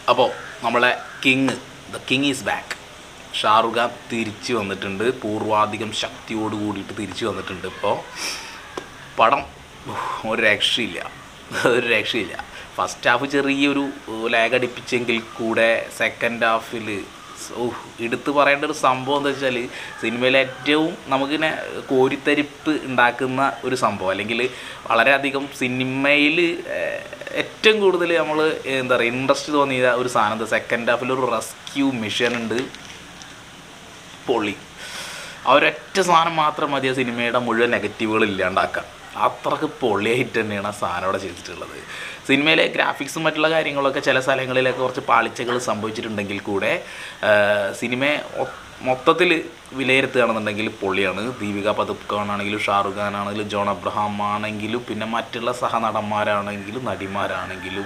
അപ്പോൾ നമ്മളെ king the king is back Shahrukh Khan തിരിച്ചു വന്നിട്ടുണ്ട് പൂർവാധികം ശക്തിയോട് കൂടിയിട്ട് തിരിച്ചു വന്നിട്ടുണ്ട് ഇപ്പോൾ പടം ഉഫ്, ഒരു രക്ഷയില്ല ഒരു രക്ഷയില്ല ഫസ്റ്റ് ഹാഫ് ചെറിയൊരു ലാഗ് അടിപ്പിച്ചെങ്കിൽ കൂടെ സെക്കൻഡ് ഹാഫിൽ എടുത്തു പറയേണ്ട ഒരു സംഭവം എന്താ വെച്ചാൽ സിനിമയിൽ ഏറ്റവും നമുക്കിങ്ങനെ കോരിത്തരിപ്പ് ഉണ്ടാക്കുന്ന ഒരു സംഭവം അല്ലെങ്കിൽ വളരെയധികം സിനിമയിൽ ഏറ്റവും കൂടുതൽ നമ്മൾ എന്താ പറയുക ഇൻട്രസ്റ്റ് തോന്നിയ ഒരു സാധനം സെക്കൻഡ് ഹാഫിൽ ഒരു റെസ്ക്യൂ മിഷൻ ഉണ്ട് പൊളി ആ ഒരൊറ്റ സാധനം മാത്രം മതി ആ സിനിമയുടെ മുഴുവൻ നെഗറ്റീവുകൾ ഇല്ലാണ്ടാക്കാൻ അത്രക്ക് പൊളിയായിട്ട് തന്നെയാണ് ആ സാധനം അവിടെ ചെയ്തിട്ടുള്ളത് സിനിമയിലെ ഗ്രാഫിക്സും മറ്റുള്ള കാര്യങ്ങളൊക്കെ ചില സ്ഥലങ്ങളിലൊക്കെ കുറച്ച് പാളിച്ചകൾ സംഭവിച്ചിട്ടുണ്ടെങ്കിൽ കൂടെ സിനിമയെ മൊത്തത്തിൽ വിലയിരുത്തുകയാണെന്നുണ്ടെങ്കിൽ പൊളിയാണ് ദീപിക പതുക്കോൺ ആണെങ്കിലും ഷാറുഖ് ഖാൻ ആണെങ്കിലും ജോൺ അബ്രഹാം ആണെങ്കിലും പിന്നെ മറ്റുള്ള സഹനടന്മാരാണെങ്കിലും നടിമാരാണെങ്കിലും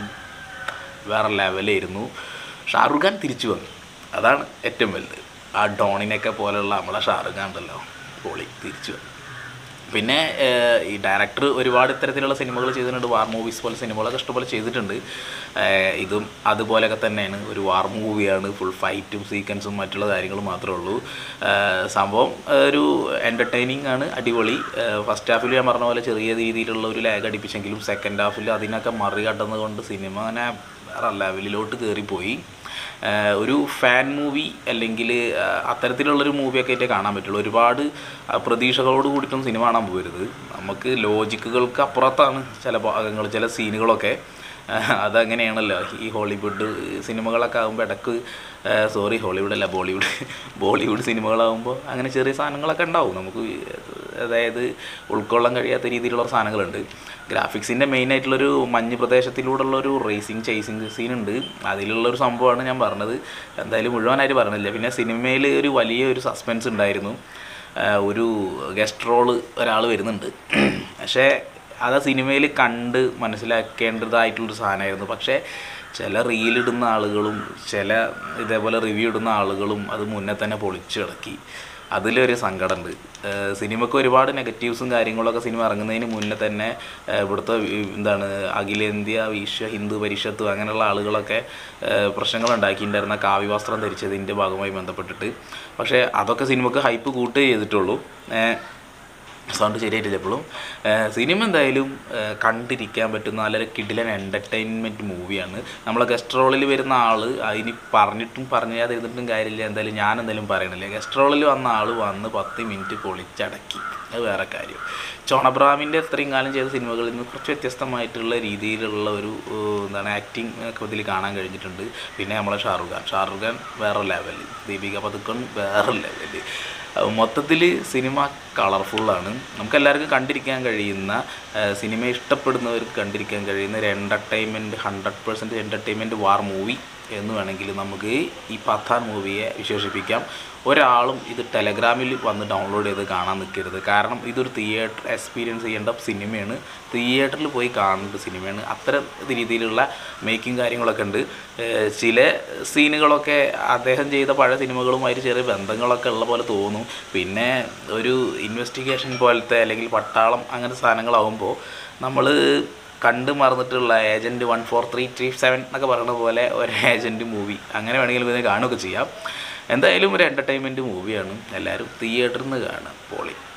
വേറെ ലെവലായിരുന്നു ഷാറുഖ് ഖാൻ തിരിച്ചു വന്നു അതാണ് ഏറ്റവും വലുത് ആ ഡോണിനൊക്കെ പോലെയുള്ള നമ്മളെ ഷാറുഖ് ഖാൻ ഉണ്ടല്ലോ പൊളി തിരിച്ചു വന്നു പിന്നെ ഏഹ്, ഈ ഡയറക്ടർ ഒരുപാട് ഇത്തരത്തിലുള്ള സിനിമകൾ ചെയ്തിട്ടുണ്ട് വാർ മൂവീസ് പോലെ സിനിമകളൊക്കെ ഇഷ്ടംപോലെ ചെയ്തിട്ടുണ്ട് ഏഹ്, ഇതും അതുപോലെയൊക്കെ തന്നെയാണ് ഒരു വാർ മൂവിയാണ് ഫുൾ ഫൈറ്റും സീക്വൻസും മറ്റുള്ള കാര്യങ്ങളും മാത്രമേ ഉള്ളൂ ഏഹ്, സംഭവം ഏഹ്, ഒരു എൻ്റർടൈനിങ് ആണ് അടിപൊളി ഫസ്റ്റ് ഹാഫിൽ ഞാൻ പറഞ്ഞ പോലെ ചെറിയ രീതിയിലുള്ള ഒരു ലാഗ് അടിപ്പിച്ചെങ്കിലും സെക്കൻഡ് ഹാഫിൽ അതിനൊക്കെ മറികടന്നുകൊണ്ട് സിനിമ അങ്ങനെ വേറെ ലെവലിലോട്ട് കയറിപ്പോയി ആഹ് ഒരു ഫാൻ മൂവി അല്ലെങ്കിൽ ആഹ് അത്തരത്തിലുള്ളൊരു മൂവിയൊക്കെ ആയിട്ടേ കാണാൻ പറ്റുള്ളൂ ഒരുപാട് ആഹ് പ്രതീക്ഷകളോട് കൂടിയിട്ടൊന്നും സിനിമ കാണാൻ പോകരുത് നമുക്ക് ലോജിക്കുകൾക്ക് അപ്പുറത്താണ് ചില ഭാഗങ്ങൾ ചില സീനുകളൊക്കെ ആഹ് അതങ്ങനെയാണല്ലോ ഈ ഹോളിവുഡ് സിനിമകളൊക്കെ ആകുമ്പോൾ ഇടക്ക് സോറി ഹോളിവുഡ് അല്ല ബോളിവുഡ് ബോളിവുഡ് സിനിമകളാകുമ്പോൾ അങ്ങനെ ചെറിയ സാധനങ്ങളൊക്കെ ഉണ്ടാവും നമുക്ക് അതായത് ഉൾക്കൊള്ളാൻ കഴിയാത്ത രീതിയിലുള്ള സാധനങ്ങളുണ്ട് ഗ്രാഫിക്സിൻ്റെ മെയിൻ ആയിട്ടുള്ളൊരു മഞ്ഞ് പ്രദേശത്തിലൂടെയുള്ളൊരു റേസിങ് ചേസിങ് സീൻ ഉണ്ട് അതിലുള്ളൊരു സംഭവമാണ് ഞാൻ പറഞ്ഞത് എന്തായാലും മുഴുവനായിട്ട് പറഞ്ഞില്ല പിന്നെ സിനിമയിൽ ഒരു വലിയ ഒരു സസ്പെൻസ് ഉണ്ടായിരുന്നു ആഹ് ഒരു ഗസ്റ്റ് റോള് ഒരാൾ വരുന്നുണ്ട് പക്ഷേ അത് ആ സിനിമയിൽ കണ്ട് മനസ്സിലാക്കേണ്ടതായിട്ടുള്ളൊരു സാധനമായിരുന്നു പക്ഷേ ചില റീലിടുന്ന ആളുകളും ചില ഇതേപോലെ റിവ്യൂ ഇടുന്ന ആളുകളും അത് മുന്നേ തന്നെ പൊളിച്ചു കിടക്കി അതിലൊരു സങ്കടമുണ്ട് ഏഹ് സിനിമയ്ക്ക് ഒരുപാട് നെഗറ്റീവ്സും കാര്യങ്ങളൊക്കെ സിനിമ ഇറങ്ങുന്നതിന് മുന്നേ തന്നെ ഏഹ് ഇവിടുത്തെ ഈ എന്താണ് അഖിലേന്ത്യാ വിശ്വ ഹിന്ദു പരിഷത്ത് അങ്ങനെയുള്ള ആളുകളൊക്കെ ഏഹ് പ്രശ്നങ്ങളുണ്ടാക്കിയിട്ടുണ്ടായിരുന്ന കാവ്യവസ്ത്രം ധരിച്ചതിൻ്റെ ഭാഗമായി ബന്ധപ്പെട്ടിട്ട് പക്ഷേ അതൊക്കെ സിനിമക്ക് ഹൈപ്പ് കൂട്ടുകയേ ചെയ്തിട്ടുള്ളൂ ഏഹ് സൗണ്ട് ശരിയായിട്ടില്ല എപ്പോഴും സിനിമ എന്തായാലും ഏഹ് കണ്ടിരിക്കാൻ പറ്റുന്ന നല്ലൊരു കിഡിലൻ എൻ്റർടൈൻമെൻറ്റ് മൂവിയാണ് നമ്മളെ ഗസ്റ്റ് റോളിൽ വരുന്ന ആൾ അതിന് പറഞ്ഞിട്ടും പറഞ്ഞാതിരുന്നിട്ടും കാര്യമില്ല എന്തായാലും ഞാൻ എന്തായാലും പറയണില്ല ഗസ്റ്റ് റോളിൽ വന്ന ആൾ വന്ന് പത്ത് മിനിറ്റ് പൊളിച്ചടക്കി അത് വേറെ കാര്യം ചോണബ്രാമിൻ്റെ ഇത്രയും കാലം ചെയ്ത സിനിമകളിൽ നിന്ന് കുറച്ച് വ്യത്യസ്തമായിട്ടുള്ള രീതിയിലുള്ള ഒരു ഏഹ് എന്താണ് ആക്ടിങ് ഒക്കെ ഇതിൽ കാണാൻ കഴിഞ്ഞിട്ടുണ്ട് പിന്നെ നമ്മളെ ഷാറുഖ് ഖാൻ ഷാറുഖ് ഖാൻ വേറെ ലെവൽ ദീപിക പതുക്കൺ വേറെ ലെവൽ മൊത്തത്തിൽ സിനിമ കളർഫുള്ളാണ് നമുക്ക് എല്ലാവർക്കും കണ്ടിരിക്കാൻ കഴിയുന്ന ആ, സിനിമ ഇഷ്ടപ്പെടുന്നവർക്ക് കണ്ടിരിക്കാൻ കഴിയുന്ന ഒരു entertainment hundred percent entertainment war movie എന്ന് വേണമെങ്കിൽ നമുക്ക് ഈ പത്താൻ മൂവിയെ വിശേഷിപ്പിക്കാം ഒരാളും ഇത് ടെലഗ്രാമിൽ വന്ന് ഡൗൺലോഡ് ചെയ്ത് കാണാൻ നിൽക്കരുത് കാരണം ഇതൊരു തിയേറ്റർ എക്സ്പീരിയൻസ് ചെയ്യേണ്ട സിനിമയാണ് തിയേറ്ററിൽ പോയി കാണേണ്ട സിനിമയാണ് അത്തരം രീതിയിലുള്ള മേക്കിംഗ് കാര്യങ്ങളൊക്കെ ഉണ്ട് ഏഹ് ചില സീനുകളൊക്കെ അദ്ദേഹം ചെയ്ത പഴയ സിനിമകളുമായിട്ട് ചെറിയ ബന്ധങ്ങളൊക്കെ ഉള്ള പോലെ തോന്നും പിന്നെ ഒരു ഇൻവെസ്റ്റിഗേഷൻ പോലത്തെ അല്ലെങ്കിൽ പട്ടാളം അങ്ങനത്തെ സാധനങ്ങളാവുമ്പോൾ നമ്മൾ കണ്ട് മറന്നിട്ടുള്ള agent one four three three seven എന്നൊക്കെ പറയുന്ന പോലെ ഒരു ഏജൻറ്റ് മൂവി അങ്ങനെ വേണമെങ്കിൽ ഇതിനെ കാണുകയൊക്കെ ചെയ്യാം എന്തായാലും ഒരു എൻ്റർടൈൻമെൻറ്റ് മൂവിയാണ് എല്ലാവരും തിയേറ്ററിൽ നിന്ന് കാണാം പോളി